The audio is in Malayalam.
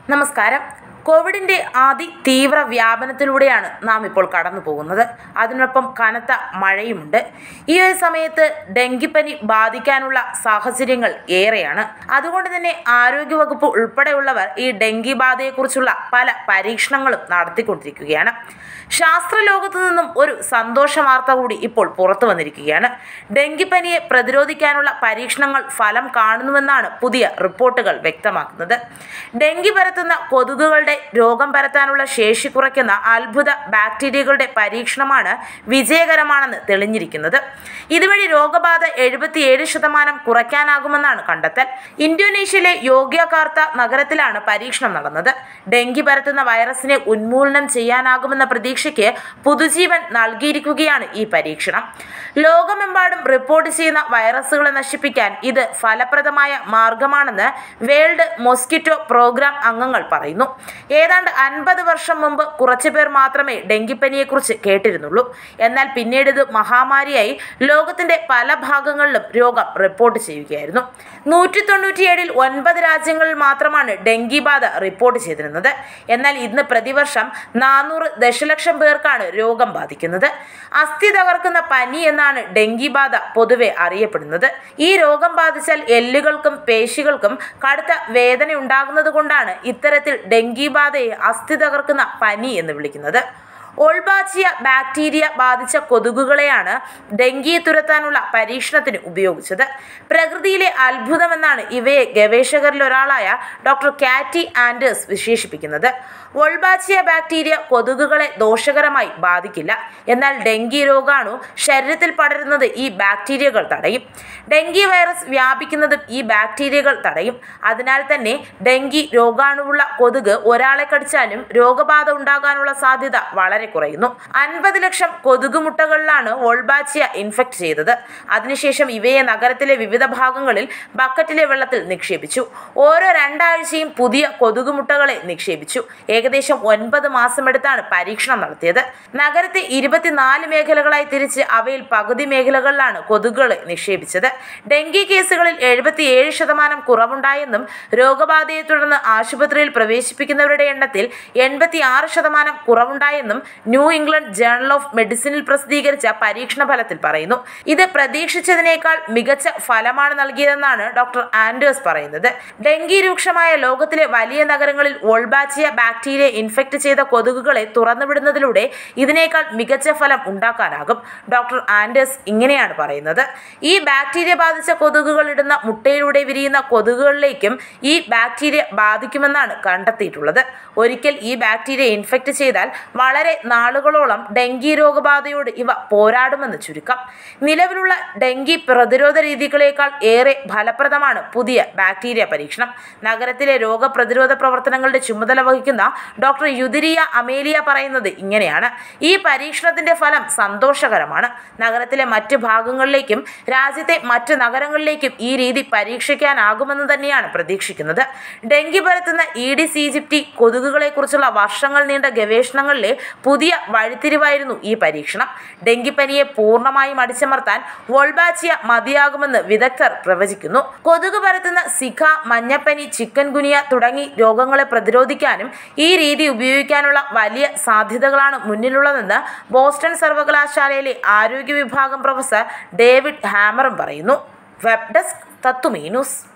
നമസ്കാരം കോവിഡിന്റെ അതിതീവ്ര വ്യാപനത്തിലൂടെയാണ് നാം ഇപ്പോൾ കടന്നു പോകുന്നത് അതിനൊപ്പം കനത്ത മഴയുമുണ്ട് ഈ ഒരു സമയത്ത് ഡെങ്കിപ്പനി ബാധിക്കാനുള്ള സാഹചര്യങ്ങൾ ഏറെയാണ് അതുകൊണ്ട് തന്നെ ആരോഗ്യവകുപ്പ് ഉൾപ്പെടെയുള്ളവർ ഈ ഡെങ്കി ബാധയെക്കുറിച്ചുള്ള പല പരീക്ഷണങ്ങളും നടത്തിക്കൊണ്ടിരിക്കുകയാണ് ശാസ്ത്രലോകത്തു നിന്നും ഒരു സന്തോഷ വാർത്ത കൂടി ഇപ്പോൾ പുറത്തു വന്നിരിക്കുകയാണ് ഡെങ്കിപ്പനിയെ പ്രതിരോധിക്കാനുള്ള പരീക്ഷണങ്ങൾ ഫലം കാണുന്നുവെന്നാണ് പുതിയ റിപ്പോർട്ടുകൾ വ്യക്തമാക്കുന്നത് ഡെങ്കി പരത്തുന്ന കൊതുകുകളുടെ രോഗം പരത്താനുള്ള ശേഷി കുറയ്ക്കുന്ന അത്ഭുത ബാക്ടീരിയകളുടെ പരീക്ഷണമാണ് വിജയകരമാണെന്ന് തെളിഞ്ഞിരിക്കുന്നത് ഇതുവഴി രോഗബാധ എഴുപത്തിയേഴ് ശതമാനം കുറയ്ക്കാനാകുമെന്നാണ് കണ്ടെത്തൽ ഇന്തോനേഷ്യയിലെ യോഗ്യകാർത്ത നഗരത്തിലാണ് പരീക്ഷണം നടന്നത് ഡെങ്കി പരത്തുന്ന വൈറസിനെ ഉന്മൂലനം ചെയ്യാനാകുമെന്ന പ്രതീക്ഷയ്ക്ക് പുതുജീവൻ നൽകിയിരിക്കുകയാണ് ഈ പരീക്ഷണം ലോകമെമ്പാടും റിപ്പോർട്ട് ചെയ്യുന്ന വൈറസുകളെ നശിപ്പിക്കാൻ ഇത് ഫലപ്രദമായ മാർഗമാണെന്ന് വേൾഡ് മൊസ്കിറ്റോ പ്രോഗ്രാം അംഗങ്ങൾ പറയുന്നു ഏതാണ്ട് അൻപത് വർഷം മുമ്പ് കുറച്ചു പേർ മാത്രമേ ഡെങ്കിപ്പനിയെക്കുറിച്ച് കേട്ടിരുന്നുള്ളൂ എന്നാൽ പിന്നീട് ഇത് മഹാമാരിയായി ലോകത്തിന്റെ പല ഭാഗങ്ങളിലും രോഗം റിപ്പോർട്ട് ചെയ്യുകയായിരുന്നു നൂറ്റി തൊണ്ണൂറ്റിയേഴിൽ ഒൻപത് രാജ്യങ്ങളിൽ മാത്രമാണ് ഡെങ്കി ബാധ റിപ്പോർട്ട് ചെയ്തിരുന്നത് എന്നാൽ ഇന്ന് പ്രതിവർഷം നാനൂറ് ദശലക്ഷം പേർക്കാണ് രോഗം ബാധിക്കുന്നത് അസ്ഥി തകർക്കുന്ന പനി എന്നാണ് ഡെങ്കി ബാധ പൊതുവെ അറിയപ്പെടുന്നത് ഈ രോഗം ബാധിച്ചാൽ എല്ലുകൾക്കും പേശികൾക്കും കടുത്ത വേദന ഉണ്ടാകുന്നത് കൊണ്ടാണ് ഇത്തരത്തിൽ ഡെങ്കി ബാധയെ അസ്ഥി തകർക്കുന്ന പനി എന്ന് വിളിക്കുന്നത് ഓൾബാച്ചിയ ബാക്ടീരിയ ബാധിച്ച കൊതുകുകളെയാണ് ഡെങ്കിയെ തുരത്താനുള്ള പരീക്ഷണത്തിന് ഉപയോഗിച്ചത് പ്രകൃതിയിലെ അത്ഭുതമെന്നാണ് ഇവയെ ശാസ്ത്രജ്ഞരിൽ ഒരാളായ ഡോക്ടർ കാറ്റി ആൻഡേഴ്സ് വിശേഷിപ്പിക്കുന്നത് ഒൾബാച്ചിയ ബാക്ടീരിയ കൊതുകുകളെ ദോഷകരമായി ബാധിക്കില്ല എന്നാൽ ഡെങ്കി രോഗാണു ശരീരത്തിൽ പടരുന്നത് ഈ ബാക്ടീരിയകൾ തടയും ഡെങ്കി വൈറസ് വ്യാപിക്കുന്നതും ഈ ബാക്ടീരിയകൾ തടയും അതിനാൽ തന്നെ ഡെങ്കി രോഗാണുവുള്ള കൊതുക് ഒരാളെ കടിച്ചാലും രോഗബാധ ഉണ്ടാകാനുള്ള സാധ്യത വളരെ കുറയുന്നു അൻപത് ലക്ഷം കൊതുക് മുട്ടകളിലാണ് വോൾബാച്ചിയ ഇൻഫെക്ട് ചെയ്തത് അതിനുശേഷം ഇവയെ നഗരത്തിലെ വിവിധ ഭാഗങ്ങളിൽ ബക്കറ്റിലെ വെള്ളത്തിൽ നിക്ഷേപിച്ചു ഓരോ രണ്ടാഴ്ചയും പുതിയ കൊതുക് മുട്ടകളെ നിക്ഷേപിച്ചു ഏകദേശം ഒൻപത് മാസമെടുത്താണ് പരീക്ഷണം നടത്തിയത് നഗരത്തെ ഇരുപത്തിനാല് മേഖലകളായി തിരിച്ച് അവയിൽ പകുതി മേഖലകളിലാണ് കൊതുകുകളെ നിക്ഷേപിച്ചത് ഡെങ്കി കേസുകളിൽ എഴുപത്തിയേഴ് ശതമാനം കുറവുണ്ടായെന്നും രോഗബാധയെ തുടർന്ന് ആശുപത്രിയിൽ പ്രവേശിപ്പിക്കുന്നവരുടെ എണ്ണത്തിൽ എൺപത്തി ആറ് ശതമാനം കുറവുണ്ടായെന്നും ന്യൂ ഇംഗ്ലണ്ട് ജേണൽ ഓഫ് മെഡിസിനിൽ പ്രസിദ്ധീകരിച്ച പരീക്ഷണ ഫലത്തിൽ പറയുന്നു ഇത് പ്രതീക്ഷിച്ചതിനേക്കാൾ മികച്ച ഫലമാണ് നൽകിയതെന്നാണ് ഡോക്ടർ ആൻഡേഴ്സ് പറയുന്നത് ഡെങ്കി രൂക്ഷമായ ലോകത്തിലെ വലിയ നഗരങ്ങളിൽ വോൾബാച്ചിയ ബാക്ടീരിയ ഇൻഫെക്ട് ചെയ്ത കൊതുകുകളെ തുറന്നുവിടുന്നതിലൂടെ ഇതിനേക്കാൾ മികച്ച ഫലം ഉണ്ടാക്കാനാകും ഡോക്ടർ ആൻഡേഴ്സ് ഇങ്ങനെയാണ് പറയുന്നത് ഈ ബാക്ടീരിയ ബാധിച്ച കൊതുകുകൾ ഇടുന്ന മുട്ടയിലൂടെ വിരിയുന്ന കൊതുകുകളിലേക്കും ഈ ബാക്ടീരിയ ബാധിക്കുമെന്നാണ് കണ്ടെത്തിയിട്ടുള്ളത് ഒരിക്കൽ ഈ ബാക്ടീരിയ ഇൻഫെക്ട് ചെയ്താൽ വളരെ നാളുകളോളം ഡെങ്കി രോഗബാധയോട് ഇവ പോരാടുമെന്ന് ചുരുക്കം നിലവിലുള്ള ഡെങ്കി പ്രതിരോധ രീതികളേക്കാൾ ഏറെ ഫലപ്രദമാണ് പുതിയ ബാക്ടീരിയ പരീക്ഷണം നഗരത്തിലെ രോഗപ്രതിരോധ പ്രവർത്തനങ്ങളുടെ ചുമതല വഹിക്കുന്ന ഡോക്ടർ യുദിരിയ അമേലിയ പറയുന്നത് ഇങ്ങനെയാണ് ഈ പരീക്ഷണത്തിന്റെ ഫലം സന്തോഷകരമാണ് നഗരത്തിലെ മറ്റ് ഭാഗങ്ങളിലേക്കും രാജ്യത്തെ മറ്റ് നഗരങ്ങളിലേക്കും ഈ രീതി പരീക്ഷിക്കാനാകുമെന്ന് തന്നെയാണ് പ്രതീക്ഷിക്കുന്നത് ഡെങ്കി പരത്തുന്ന ഈഡിസ് ഈജിപ്റ്റി കൊതുകുകളെക്കുറിച്ചുള്ള വർഷങ്ങൾ നീണ്ട ഗവേഷണങ്ങളിലെ പുതിയ വഴിത്തിരിവായിരുന്നു ഈ പരീക്ഷണം ഡെങ്കിപ്പനിയെ പൂർണ്ണമായും അടിച്ചമർത്താൻ വോൾബാച്ചിയ മതിയാകുമെന്ന് വിദഗ്ധർ പ്രവചിക്കുന്നു കൊതുക് പരത്തുന്ന സിഖ മഞ്ഞപ്പനി ചിക്കൻ ഗുനിയ തുടങ്ങി രോഗങ്ങളെ പ്രതിരോധിക്കാനും ഈ രീതി ഉപയോഗിക്കാനുള്ള വലിയ സാധ്യതകളാണ് മുന്നിലുള്ളതെന്ന് ബോസ്റ്റൺ സർവകലാശാലയിലെ ആരോഗ്യ വിഭാഗം പ്രൊഫസർ ഡേവിഡ് ഹാമറും പറയുന്നു വെബ് ഡെസ്ക് തത്തുമീ ന്യൂസ്